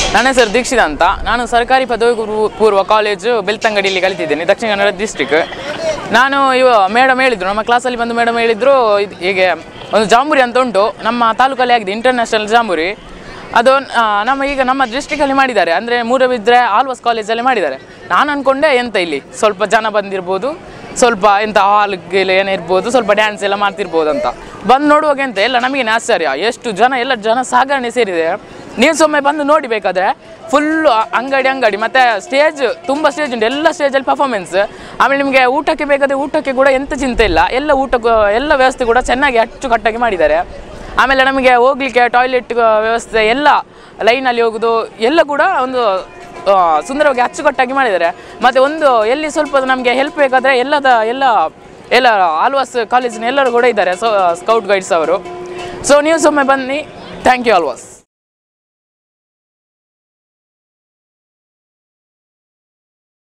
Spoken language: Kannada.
ನನ್ನ ಹೆಸರು ದೀಕ್ಷಿತ್ ಅಂತ ನಾನು ಸರ್ಕಾರಿ ಪದವಿ ಪೂರ್ವ- ಪೂರ್ವ ಕಾಲೇಜು ಬೆಳ್ತಂಗಡಿಯಲ್ಲಿ ಕಲಿತಿದ್ದೇನೆ ದಕ್ಷಿಣ ಕನ್ನಡ ಡಿಸ್ಟ್ರಿಕ್ ನಾನು ಇವ ಮೇಡಮ್ ಹೇಳಿದ್ರು ನಮ್ಮ ಕ್ಲಾಸಲ್ಲಿ ಬಂದು ಮೇಡಮ್ ಹೇಳಿದ್ರು ಇದು ಹೀಗೆ ಒಂದು ಜಾಂಬೂರಿ ಅಂತ ಉಂಟು ನಮ್ಮ ತಾಲೂಕಲ್ಲಿ ಆಗಿದೆ ಇಂಟರ್ನ್ಯಾಷನಲ್ ಜಾಂಬೂರಿ ಅದು ಆ, ನಮ್ಮ ಈಗ ನಮ್ಮ ಡಿಸ್ಟ್ರಿಕ್ಟಲ್ಲಿ ಮಾಡಿದ್ದಾರೆ ಅಂದರೆ ಮೂಡಬಿದ್ರೆ ಆಲ್ವಾಸ್ ಕಾಲೇಜಲ್ಲಿ ಮಾಡಿದ್ದಾರೆ ನಾನು ಅಂದ್ಕೊಂಡೆ ಎಂತ ಇಲ್ಲಿ ಸ್ವಲ್ಪ ಜನ ಬಂದಿರ್ಬೋದು ಸ್ವಲ್ಪ ಎಂತ ಹಾಲ್ಗೆ ಏನಿರ್ಬೋದು ಸ್ವಲ್ಪ ಡ್ಯಾನ್ಸ್ ಎಲ್ಲ ಮಾಡ್ತಿರ್ಬೋದು ಅಂತ ಬಂದು ನೋಡುವಾಗ ಎಂತ ಎಲ್ಲ ನಮಗೆ ಆಶ್ಚರ್ಯ ಎಷ್ಟು ಜನ ಎಲ್ಲ ಜನ ಸಾಗರಣೆ ಸೇರಿದೆ ನೀವು ಸೊಮ್ಮೆ ಬಂದು ನೋಡಿ ಬೇಕಾದ್ರೆ ಫುಲ್ಲು ಅಂಗಡಿ ಅಂಗಡಿ ಮತ್ತೆ ಸ್ಟೇಜ್ ತುಂಬ ಸ್ಟೇಜ್ ಉಂಟು ಎಲ್ಲ ಸ್ಟೇಜಲ್ಲಿ ಪರ್ಫಾರ್ಮೆನ್ಸ್ ಆಮೇಲೆ ನಿಮಗೆ ಊಟಕ್ಕೆ ಬೇಕಾದ್ರೆ ಊಟಕ್ಕೆ ಕೂಡ ಎಂತ ಚಿಂತೆ ಇಲ್ಲ ಎಲ್ಲ ಊಟ ಎಲ್ಲ ವ್ಯವಸ್ಥೆ ಕೂಡ ಚೆನ್ನಾಗಿ ಅಚ್ಚುಕಟ್ಟಾಗಿ ಮಾಡಿದ್ದಾರೆ ಆಮೇಲೆ ನಮಗೆ ಹೋಗ್ಲಿಕ್ಕೆ ಟಾಯ್ಲೆಟ್ ವ್ಯವಸ್ಥೆ ಎಲ್ಲ ಲೈನಲ್ಲಿ ಹೋಗೋದು ಎಲ್ಲ ಕೂಡ ಒಂದು ಆ, ಸುಂದರವಾಗಿ ಅಚ್ಚುಕಟ್ಟಾಗಿ ಮಾಡಿದ್ದಾರೆ ಮತ್ತು ಒಂದು ಎಲ್ಲಿ ಸ್ವಲ್ಪ ನಮಗೆ ಹೆಲ್ಪ್ ಬೇಕಾದರೆ ಎಲ್ಲದ ಎಲ್ಲ ಎಲ್ಲ ಆಲ್ವಾಸ್ ಕಾಲೇಜಿನ ಎಲ್ಲರೂ ಕೂಡ ಇದ್ದಾರೆ ಸೊ ಸ್ಕೌಟ್ ಗೈಡ್ಸ್ ಅವರು ಸೊ ನೀವು ಸೊಮ್ಮೆ ಬನ್ನಿ ಥ್ಯಾಂಕ್ ಯು ಆಲ್ವಾಸ್